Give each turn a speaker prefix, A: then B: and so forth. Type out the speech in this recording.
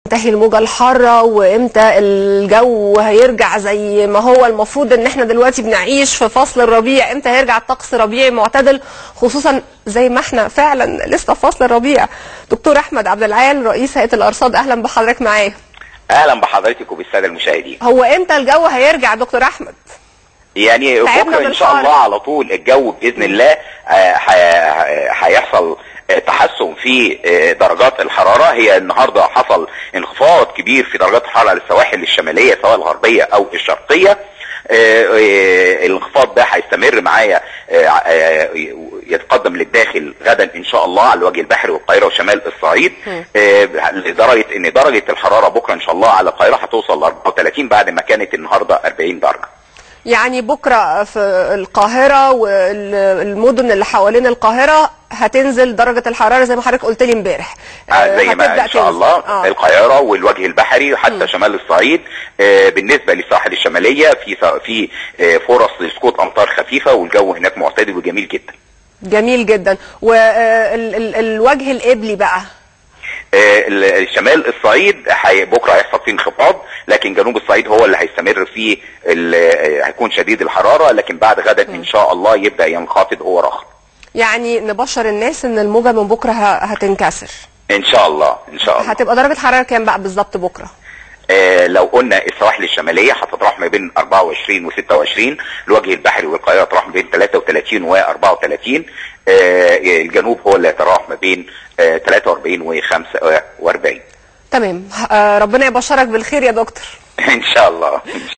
A: تنتهي الموجة الحارة وامتى الجو هيرجع زي ما هو المفروض ان احنا دلوقتي بنعيش في فصل الربيع امتى هيرجع الطقس ربيعي معتدل خصوصا زي ما احنا فعلا لسه في فصل الربيع دكتور احمد عبد العال رئيس هيئة الارصاد اهلا بحضرتك معايا
B: اهلا بحضرتك وبالساده المشاهدين
A: هو امتى الجو هيرجع دكتور احمد
B: يعني
A: تعبنا
B: بكره ان شاء
A: بالحر.
B: الله على طول الجو باذن الله آه، ح- هيحصل آه، تحسن في آه، درجات الحراره هي النهارده حصل انخفاض كبير في درجات الحراره على السواحل الشماليه سواء الغربيه او الشرقيه آه، آه، الانخفاض ده هيستمر معايا آه، آه، يتقدم للداخل غدا ان شاء الله على الوجه البحري والقاهره وشمال الصعيد آه، لدرجه ان درجه الحراره بكره ان شاء الله على القاهره هتوصل ل 34 بعد ما كانت النهارده 40 درجه
A: يعني بكرة في القاهرة والمدن اللي حوالين القاهرة هتنزل درجة الحرارة زي ما حضرتك قلت لي امبارح
B: آه، زي ما
A: هتبدأ
B: ان شاء
A: تنزل.
B: الله
A: آه.
B: القاهره والوجه البحري حتى شمال الصعيد آه، بالنسبه للساحل الشماليه في في آه، فرص لسقوط امطار خفيفه والجو هناك معتدل وجميل جدا
A: جميل جدا والوجه القبلي بقى
B: آه، ال- شمال الصعيد حي- بكره هيحصل فيه انخفاض لكن جنوب الصعيد هو اللي هيستمر فيه ال- آه، هيكون شديد الحراره لكن بعد غدا ان شاء الله يبدا ينخفض هو رخص
A: يعني نبشر الناس ان الموجة من بكرة ه- هتنكسر
B: ان شاء الله ان شاء الله
A: هتبقى درجة حرارة كام بقى بالظبط بكرة
B: آه، لو قلنا السواحل الشماليه هتتراوح ما بين 24 و 26 الوجه البحري والقاهره تتراوح ما بين 33 و 34 آه، الجنوب هو اللي يتراوح ما بين آه، 43 و 45
A: تمام آه، ربنا يبشرك بالخير يا دكتور
B: ان شاء الله